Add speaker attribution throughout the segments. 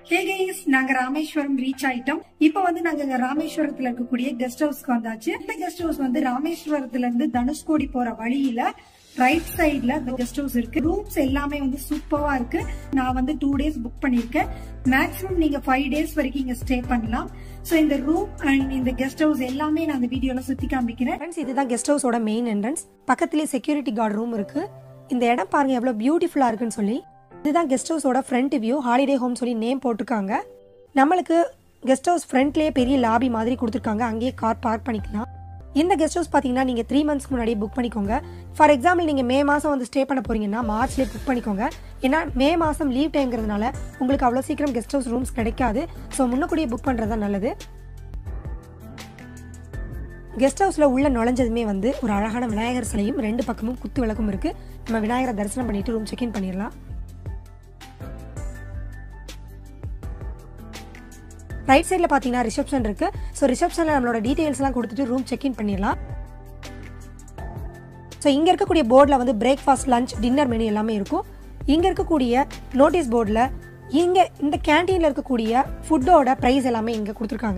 Speaker 1: hey guys நாங்க Rameswaram reach ஆயிட்டோம் இப்போ வந்து நாங்க இங்க ராமேஸ்வரத்துல இருக்கக்கூடிய கெஸ்ட் ஹவுஸ்க்கு வந்தாச்சு இந்த கெஸ்ட் ஹவுஸ் வந்து ராமேஸ்வரத்துல இருந்து தனுஷ்கோடி போற வழியில ரைட் சைடுல இந்த கெஸ்ட் ஹவுஸ் இருக்கு ரூம்ஸ் எல்லாமே வந்து சூப்பரா இருக்கு நான் வந்து டூ டேஸ் புக் பண்ணிருக்கேன் மேக்ஸிமம் நீங்க ஃபைவ் டேஸ் வரைக்கும் இங்க ஸ்டே பண்ணலாம் சோ இந்த ரூம் அண்ட் இந்த கெஸ்ட் ஹவுஸ் எல்லாமே நான் அந்த வீடியோல சுத்தி காமிக்கிறேன்
Speaker 2: ஃப்ரெண்ட்ஸ் இதுதான் கெஸ்ட் ஹவுஸோட மெயின் என்ட்ரன்ஸ் பக்கத்துலேயே செக்யூரிட்டி கார்டு ரூம் இருக்கு இந்த இடம் பாருங்க எவ்வளோ பியூட்டிஃபுல்லாக இருக்குன்னு சொல்லி இதுதான் கெஸ்ட் ஹவுஸோட ஃப்ரண்ட் வியூ ஹாலிடே ஹோம் சொல்லி நேம் போட்டிருக்காங்க நம்மளுக்கு கெஸ்ட் ஹவுஸ் ஃப்ரண்ட்லேயே பெரிய லாபி மாதிரி கொடுத்துருக்காங்க அங்கேயே கார் பார்க் பண்ணிக்கலாம் இந்த கெஸ்ட் ஹவுஸ் பார்த்தீங்கன்னா நீங்கள் த்ரீ மந்த்ஸ்க்கு முன்னாடியே புக் பண்ணிக்கோங்க ஃபார் எக்ஸாம்பிள் நீங்கள் மே மாதம் வந்து ஸ்டே பண்ண போறீங்கன்னா மார்ச்லேயே புக் பண்ணிக்கோங்க ஏன்னா மே மாதம் லீவ் டைம்ங்கிறதுனால உங்களுக்கு அவ்வளோ சீக்கிரம் கெஸ்ட் ஹவுஸ் ரூம்ஸ் கிடைக்காது ஸோ முன்னக்கூடியே புக் பண்ணுறது தான் நல்லது கெஸ்ட் ஹவுஸில் உள்ள நுழைஞ்சதுமே வந்து ஒரு அழகான விநாயகர் சிலையும் ரெண்டு பக்கமும் குத்து விளக்கும் இருக்கு நம்ம விநாயகரை தரிசனம் பண்ணிட்டு ரூம் செக்இன் பண்ணிடலாம் ரைட் சைடில் பார்த்தீங்கன்னா ரிசப்ஷன் இருக்கு ஸோ ரிசப்ஷனில் நம்மளோட டீட்டெயில்ஸ்லாம் கொடுத்துட்டு ரூம் செக்இன் பண்ணிடலாம் ஸோ இங்கே இருக்கக்கூடிய போர்டில் வந்து பிரேக்ஃபாஸ்ட் லஞ்ச் டின்னர் மெனு எல்லாமே இருக்கும் இங்கே இருக்கக்கூடிய நோட்டீஸ் போர்டில் இங்கே இந்த கேன்டீனில் இருக்கக்கூடிய ஃபுட்டோட ப்ரைஸ் எல்லாமே இங்கே கொடுத்துருக்காங்க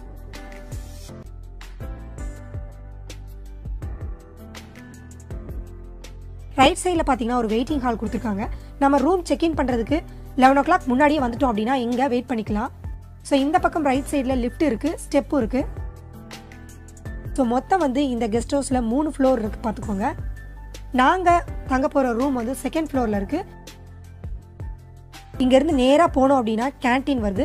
Speaker 2: ரைட் சைடில் பார்த்தீங்கன்னா ஒரு வெயிட்டிங் ஹால் கொடுத்துருக்காங்க நம்ம ரூம் செக்இன் பண்ணுறதுக்கு லெவன் ஓ கிளாக் முன்னாடியே வந்துட்டோம் அப்படின்னா இங்கே வெயிட் பண்ணிக்கலாம் ஸோ இந்த பக்கம் ரைட் சைடில் லிஃப்ட் இருக்குது ஸ்டெப்பும் இருக்குது ஸோ மொத்தம் வந்து இந்த கெஸ்ட் ஹவுஸில் மூணு ஃப்ளோர் இருக்குது பார்த்துக்கோங்க நாங்கள் தங்க போகிற ரூம் வந்து செகண்ட் ஃப்ளோரில் இருக்குது இங்கேருந்து நேராக போனோம் அப்படின்னா கேன்டீன் வருது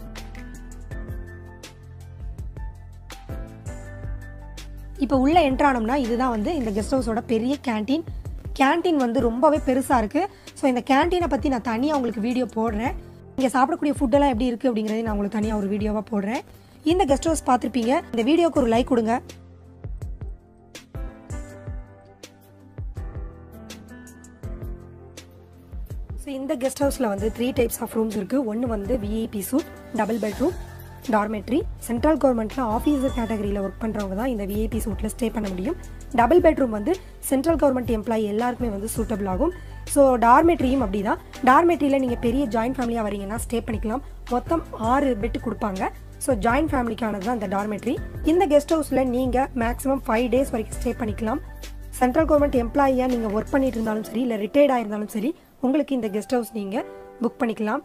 Speaker 2: இப்போ உள்ள என்ட்ரானோம்னா இதுதான் வந்து இந்த கெஸ்ட் ஹவுஸோட பெரிய கேன்டீன் கேன்டீன் வந்து ரொம்பவே பெருசாக இருக்குது ஸோ இந்த கேன்டீனை பற்றி நான் தனியாக உங்களுக்கு வீடியோ போடுறேன் இங்கே சாப்பிடக்கூடிய ஃபுட்டெல்லாம் எப்படி இருக்குது அப்படிங்கிறத நான் உங்களுக்கு தனியாக ஒரு வீடியோவாக போடுறேன் இந்த கெஸ்ட் ஹவுஸ் பார்த்துருப்பீங்க இந்த வீடியோக்கு ஒரு லைக் கொடுங்க ஸோ இந்த கெஸ்ட் ஹவுஸில் வந்து த்ரீ டைப்ஸ் ஆஃப் ரூம்ஸ் இருக்குது ஒன்று வந்து VIP suite double bedroom dormitory central கவர்மெண்ட்டில் ஆஃபீஸர் கேட்டகரியில் ஒர்க் பண்ணுறவங்க தான் இந்த விஐபி சூட்டில் ஸ்டே பண்ண முடியும் டபுள் பெட்ரூம் வந்து சென்ட்ரல் கவர்மெண்ட் எம்ப்ளாயி எல்லாருக்குமே வந்து சூட்டபிள் ஆகும் ஸோ டார்மெட்ரியும் அப்படி தான் டார்மெட்ரியில் நீங்கள் பெரிய ஜாயின்ட் ஃபேமிலியாக வரீங்கன்னா ஸ்டே பண்ணிக்கலாம் மொத்தம் ஆறு பெட்டு கொடுப்பாங்க ஸோ ஜாயின்ட் ஃபேமிலிக்கானது தான் இந்த டார்மெட்ரி இந்த கெஸ்ட் ஹவுஸில் நீங்கள் மேக்ஸிமம் ஃபைவ் டேஸ் வரைக்கும் ஸ்டே பண்ணிக்கலாம் சென்ட்ரல் கவர்மெண்ட் எம்ப்ளாயியாக நீங்கள் ஒர்க் பண்ணிட்டு இருந்தாலும் சரி இல்லை ரிட்டையர்ட் ஆயிருந்தாலும் சரி உங்களுக்கு இந்த கெஸ்ட் ஹவுஸ் நீங்கள் புக் பண்ணிக்கலாம்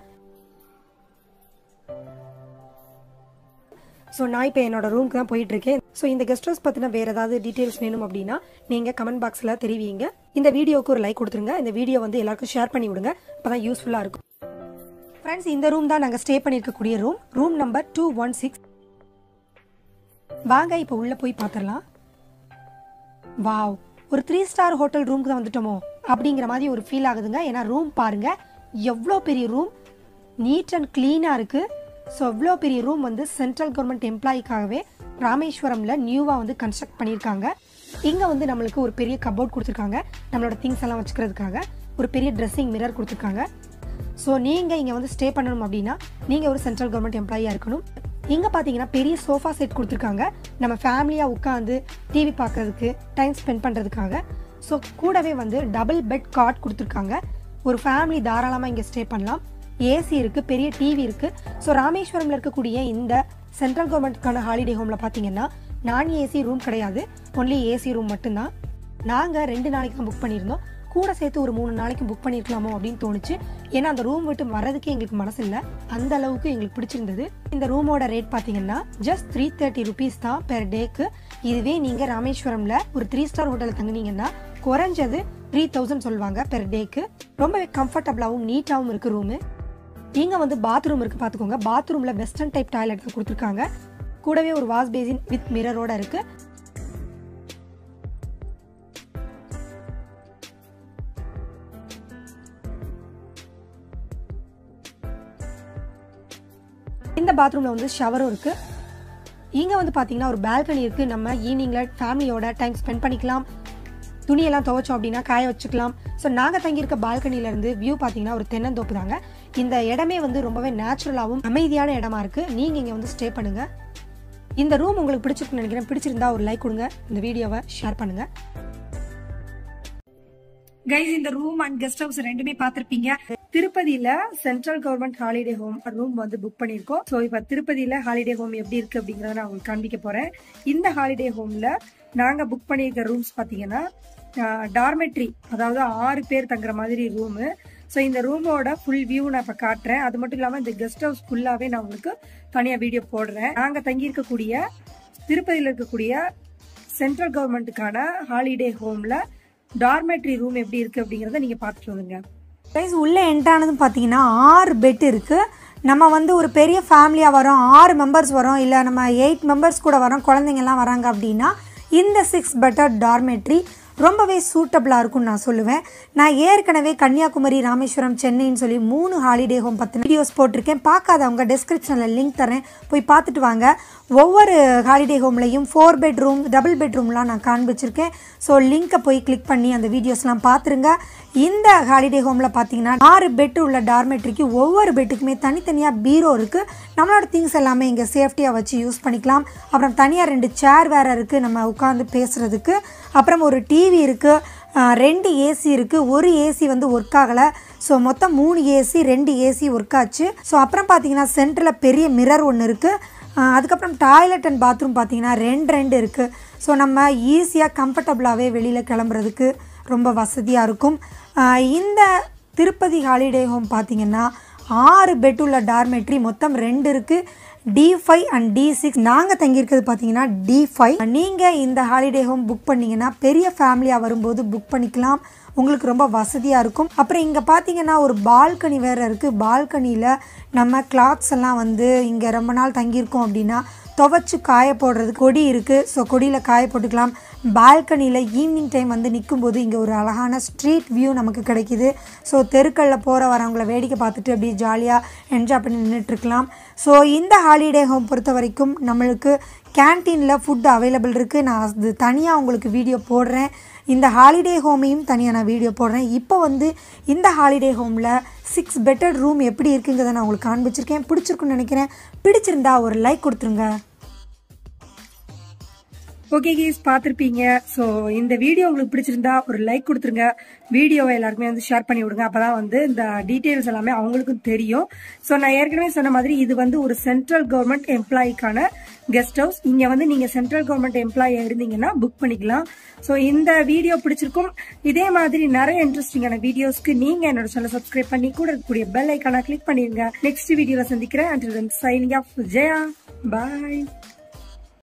Speaker 2: ஸோ நான் இப்போ என்னோட ரூமுக்கு தான் போயிட்டு இருக்கேன் ஸோ இந்த கெஸ்ட் ஹவுஸ் பற்றின வேறு ஏதாவது டீட்டெயில்ஸ் வேணும் அப்படின்னா நீங்கள் கமெண்ட் பாக்ஸில் தெரிவிங்க இந்த வீடியோவுக்கு ஒரு லைக் கொடுத்துருங்க இந்த வீடியோ வந்து எல்லாருக்கும் ஷேர் பண்ணி விடுங்க அப்போ தான் யூஸ்ஃபுல்லாக இருக்கும் ஃப்ரெண்ட்ஸ் இந்த ரூம் தான் நாங்கள் ஸ்டே பண்ணியிருக்கக்கூடிய room room number two one six வாங்க இப்போ உள்ளே போய் பார்த்துடலாம் வாவ் ஒரு த்ரீ ஸ்டார் ஹோட்டல் ரூமுக்கு தான் வந்துட்டோமோ அப்படிங்கிற மாதிரி ஒரு ஃபீல் ஆகுதுங்க ஏன்னா ரூம் பாருங்க எவ்வளோ பெரிய ரூம் நீட் அண்ட் க்ளீனாக இருக்குது ஸோ எவ்வளோ பெரிய ரூம் வந்து சென்ட்ரல் கவர்மெண்ட் எம்ப்ளாயிக்காகவே ராமேஸ்வரமில் நியூவாக வந்து கன்ஸ்ட்ரக்ட் பண்ணியிருக்காங்க இங்கே வந்து நம்மளுக்கு ஒரு பெரிய கபோர்ட் கொடுத்துருக்காங்க நம்மளோட திங்ஸ் எல்லாம் வச்சுக்கிறதுக்காக ஒரு பெரிய ட்ரெஸ்ஸிங் மிரர் கொடுத்துருக்காங்க ஸோ நீங்கள் இங்கே வந்து ஸ்டே பண்ணணும் அப்படின்னா நீங்கள் ஒரு சென்ட்ரல் கவர்மெண்ட் எம்ப்ளாயியாக இருக்கணும் இங்கே பார்த்தீங்கன்னா பெரிய சோஃபா செட் கொடுத்துருக்காங்க நம்ம ஃபேமிலியாக உட்காந்து டிவி பார்க்கறதுக்கு டைம் ஸ்பெண்ட் பண்ணுறதுக்காக ஸோ கூடவே வந்து டபுள் பெட் காட் கொடுத்துருக்காங்க ஒரு ஃபேமிலி தாராளமாக இங்கே ஸ்டே பண்ணலாம் ஏசி இருக்குது பெரிய டிவி இருக்குது ஸோ ராமேஸ்வரமில் இருக்கக்கூடிய இந்த சென்ட்ரல் கவர்மெண்ட்க்கான ஹாலிடே ஹோமில் பார்த்தீங்கன்னா நான் ஏசி ரூம் கிடையாது ஒன்லி ஏசி ரூம் மட்டும்தான் நாங்கள் ரெண்டு நாளைக்கு தான் புக் பண்ணியிருந்தோம் கூட சேர்த்து ஒரு மூணு நாளைக்கு புக் பண்ணியிருக்கலாமோ அப்படின்னு தோணுச்சு ஏன்னா அந்த ரூம் விட்டு வர்றதுக்கு எங்களுக்கு மனசு இல்லை அந்த அளவுக்கு எங்களுக்கு பிடிச்சிருந்தது இந்த ரூமோட ரேட் பார்த்தீங்கன்னா ஜஸ்ட் த்ரீ தேர்ட்டி ருபீஸ் தான் பெர் டேக்கு இதுவே நீங்கள் ராமேஸ்வரமில் ஒரு த்ரீ ஸ்டார் ஹோட்டலில் தங்குனீங்கன்னா குறைஞ்சது த்ரீ தௌசண்ட் சொல்லுவாங்க பெர் டேக்கு ரொம்பவே கம்ஃபர்டபுளாகவும் நீட்டாகவும் இருக்குது ரூமு இங்கே வந்து பாத்ரூம் இருக்குது பார்த்துக்கோங்க பாத்ரூமில் வெஸ்டர்ன் டைப் டாய்லெட் கொடுத்துருக்காங்க கூடவே ஒரு வாஷ் பேசின் வித் மிரரோட இருக்குது இந்த பாத்ரூமில் வந்து ஷவரும் இருக்குது இங்கே வந்து பார்த்தீங்கன்னா ஒரு பால்கனி இருக்குது நம்ம ஈவினிங்கில் ஃபேமிலியோட டைம் ஸ்பெண்ட் பண்ணிக்கலாம் துணியெல்லாம் துவைச்சோம் அப்படின்னா காய வச்சுக்கலாம் ஸோ நாங்கள் தங்கியிருக்க பால்கனிலேருந்து வியூ பார்த்தீங்கன்னா ஒரு தென்னந்தோப்பு தாங்க இந்த இடமே வந்து ரொம்பவே நேச்சுரலாகவும் அமைதியான இடமா இருக்குது நீங்கள் இங்கே வந்து ஸ்டே பண்ணுங்கள் இந்த ரூம் உங்களுக்கு பிடிச்சிருக்குன்னு நினைக்கிறேன் பிடிச்சிருந்தா ஒரு லைக் கொடுங்க இந்த வீடியோவை ஷேர் பண்ணுங்கள்
Speaker 1: கைஸ் இந்த ரூம் அண்ட் கெஸ்ட் ஹவுஸ் ரெண்டுமே பாத்திருப்பீங்க திருப்பதியில central government holiday home room வந்து புக் பண்ணிருக்கோம் சோ இப்ப திருப்பதியில ஹாலிடே ஹோம் எப்படி இருக்கு அப்படிங்கறத நான் உங்களுக்கு காண்பிக்க போறேன் இந்த ஹாலிடே ஹோம்ல நாங்க புக் பண்ணியிருக்க ரூம்ஸ் பாத்தீங்கன்னா டார்மெட்ரி அதாவது ஆறு பேர் தங்குற மாதிரி ரூமு ஸோ இந்த ரூமோட ஃபுல் வியூ நான் இப்போ காட்டுறேன் அது மட்டும் இல்லாமல் இந்த கெஸ்ட் ஹவுஸ் ஃபுல்லாகவே நான் உங்களுக்கு தனியாக வீடியோ போடுறேன் நாங்கள் தங்கி இருக்கக்கூடிய திருப்பதியில் இருக்கக்கூடிய சென்ட்ரல் கவர்மெண்ட்டுக்கான ஹாலிடே ஹோமில் டார்மெட்ரி ரூம் எப்படி இருக்கு அப்படிங்கறத நீங்க பார்த்துட்டு வந்துங்க
Speaker 2: கைஸ் உள்ளே என்ட்ரானதும் பார்த்தீங்கன்னா ஆறு பெட் இருக்குது நம்ம வந்து ஒரு பெரிய ஃபேமிலியாக வரோம் ஆறு மெம்பர்ஸ் வரோம் இல்லை நம்ம எயிட் மெம்பர்ஸ் கூட வரோம் குழந்தைங்கலாம் வராங்க அப்படின்னா இந்த சிக்ஸ் பெட்டர் டார்மெட்ரி ரொம்பவே சூட்டபிளாக இருக்கும்னு நான் சொல்லுவேன் நான் ஏற்கனவே கன்னியாகுமரி ராமேஸ்வரம் சென்னைன்னு சொல்லி மூணு ஹாலிடே ஹோம் பற்றின வீடியோஸ் போட்டிருக்கேன் பார்க்காதவங்க டிஸ்கிரிப்ஷனில் லிங்க் தரேன் போய் பார்த்துட்டு வாங்க ஒவ்வொரு ஹாலிடே ஹோம்லையும் ஃபோர் பெட்ரூம் டபுள் பெட்ரூம்லாம் நான் காண்பிச்சிருக்கேன் ஸோ லிங்க்கை போய் கிளிக் பண்ணி அந்த வீடியோஸ்லாம் பார்த்துருங்க இந்த ஹாலிடே ஹோமில் பார்த்தீங்கன்னா ஆறு பெட் உள்ள டார்மெட்ரிக்கு ஒவ்வொரு பெட்டுக்குமே தனித்தனியாக பீரோ இருக்குது நம்மளோட திங்ஸ் எல்லாமே இங்கே சேஃப்டியாக வச்சு யூஸ் பண்ணிக்கலாம் அப்புறம் தனியாக ரெண்டு சேர் வேறு இருக்குது நம்ம உட்காந்து பேசுகிறதுக்கு அப்புறம் ஒரு டிவி இருக்குது ரெண்டு ஏசி இருக்குது ஒரு ஏசி வந்து ஒர்க் ஆகலை ஸோ மொத்தம் மூணு ஏசி ரெண்டு ஏசி ஒர்க் ஆச்சு ஸோ அப்புறம் பார்த்தீங்கன்னா சென்டரில் பெரிய மிரர் ஒன்று இருக்குது அதுக்கப்புறம் டாய்லெட் அண்ட் பாத்ரூம் பார்த்தீங்கன்னா ரெண்டு ரெண்டு இருக்குது ஸோ நம்ம ஈஸியாக கம்ஃபர்டபுளாகவே வெளியில் கிளம்புறதுக்கு ரொம்ப வசதியாக இருக்கும் இந்த திருப்பதி ஹாலிடே ஹோம் பார்த்தீங்கன்னா ஆறு பெட் உள்ள டார்மெட்ரி மொத்தம் ரெண்டு இருக்குது D five and D six நாங்கள் தங்கியிருக்கிறது பார்த்தீங்கன்னா டி ஃபைவ் நீங்கள் இந்த ஹாலிடே ஹோம் புக் பண்ணிங்கன்னா பெரிய ஃபேமிலியாக வரும்போது புக் பண்ணிக்கலாம் உங்களுக்கு ரொம்ப வசதியாக இருக்கும் அப்புறம் இங்கே பார்த்தீங்கன்னா ஒரு பால்கனி வேறு இருக்குது பால்கனியில் நம்ம கிளாத்ஸ் எல்லாம் வந்து இங்கே ரொம்ப நாள் தங்கியிருக்கோம் அப்படின்னா துவைச்சு காய போடுறது கொடி இருக்குது ஸோ கொடியில் காய போட்டுக்கலாம் பால்கனியில் ஈவினிங் டைம் வந்து நிற்கும்போது இங்கே ஒரு அழகான ஸ்ட்ரீட் வியூ நமக்கு கிடைக்கிது ஸோ தெருக்களில் போகிற வரவங்கள வேடிக்கை பார்த்துட்டு அப்படியே ஜாலியாக என்ஜாய் பண்ணி நின்றுட்டுருக்கலாம் ஸோ இந்த ஹாலிடே ஹோம் பொறுத்த வரைக்கும் நம்மளுக்கு கேன்டீனில் ஃபுட் அவைலபிள் இருக்குது நான் அது தனியாக உங்களுக்கு வீடியோ போடுறேன் இந்த ஹாலிடே ஹோமையும் தனியாக நான் வீடியோ போடுறேன் இப்போ வந்து இந்த ஹாலிடே ஹோமில் சிக்ஸ் பெட்டர் ரூம் எப்படி இருக்குங்கிறத நான் உங்களுக்கு காண்பிச்சிருக்கேன் பிடிச்சிருக்குன்னு நினைக்கிறேன் பிடிச்சிருந்தா ஒரு லைக் கொடுத்துருங்க
Speaker 1: ஓகே கேஸ் பார்த்துருப்பீங்க ஸோ இந்த வீடியோ உங்களுக்கு பிடிச்சிருந்தா ஒரு லைக் கொடுத்துருங்க வீடியோவை எல்லாருக்குமே வந்து ஷேர் பண்ணி விடுங்க அப்பதான் வந்து இந்த டீட்டெயில்ஸ் எல்லாமே அவங்களுக்கும் தெரியும் ஸோ நான் ஏற்கனவே சொன்ன மாதிரி இது வந்து ஒரு சென்ட்ரல் கவர்மெண்ட் எம்ப்ளாய்க்கான கெஸ்ட் ஹவுஸ் இங்க வந்து நீங்க சென்ட்ரல் கவர்மெண்ட் எம்ப்ளாயி இருந்தீங்கன்னா புக் பண்ணிக்கலாம் ஸோ இந்த வீடியோ பிடிச்சிருக்கும் இதே மாதிரி நிறைய இன்ட்ரெஸ்டிங்கான வீடியோஸ்க்கு நீங்க என்னோட சேனல் சப்ஸ்கிரைப் பண்ணி கூட இருக்கக்கூடிய பெல் ஐக்கான கிளிக் பண்ணிருங்க நெக்ஸ்ட் வீடியோல சந்திக்கிறேன் and signing off Jaya bye